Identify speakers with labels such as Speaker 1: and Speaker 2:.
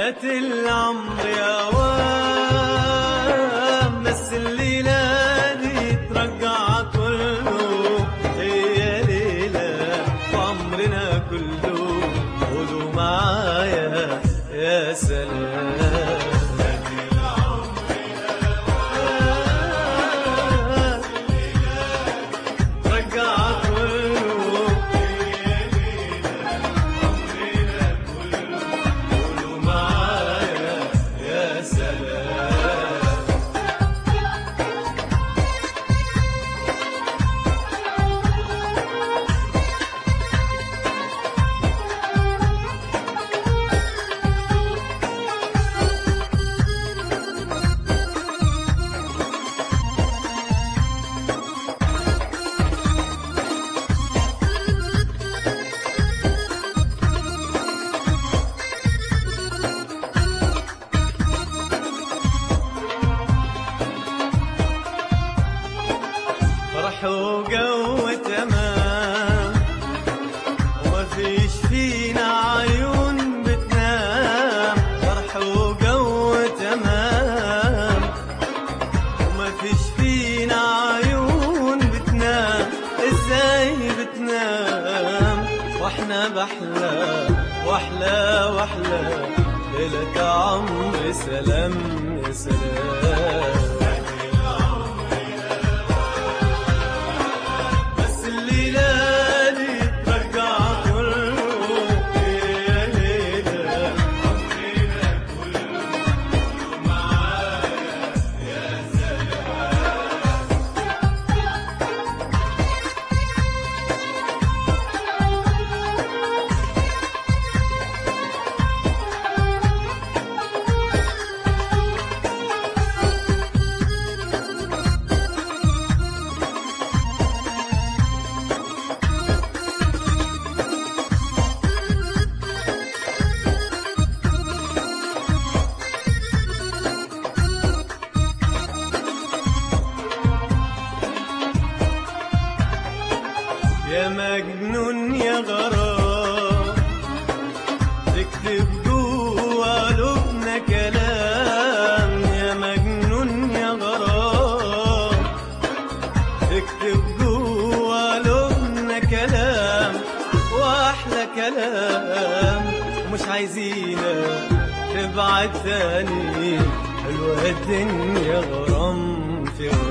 Speaker 1: فات العمر يا وام بس الليلة دي ترجع كله هي ليلة وعمرنا كله خدوا معايا يا سلام رجع كله قولوا معايا يا سلام فرح وجو تمام وما فيش فينا عيون بتنام فرح وجو تمام وما فيش فينا عيون بتنام ازاي بتنام واحنا بحلى واحلى واحلى ليلك يا عمري سلام يا سلام بس الليلة دي ترجع كله يا ليلة عمرنا كله معايا يا سلام يا مجنون يا غرام تكتب جوا قلوبنا كلام يا مجنون يا غرام تكتب جوا قلوبنا كلام واحلى كلام مش عايزينك تبعد تاني حلوة الدنيا غرام في غرام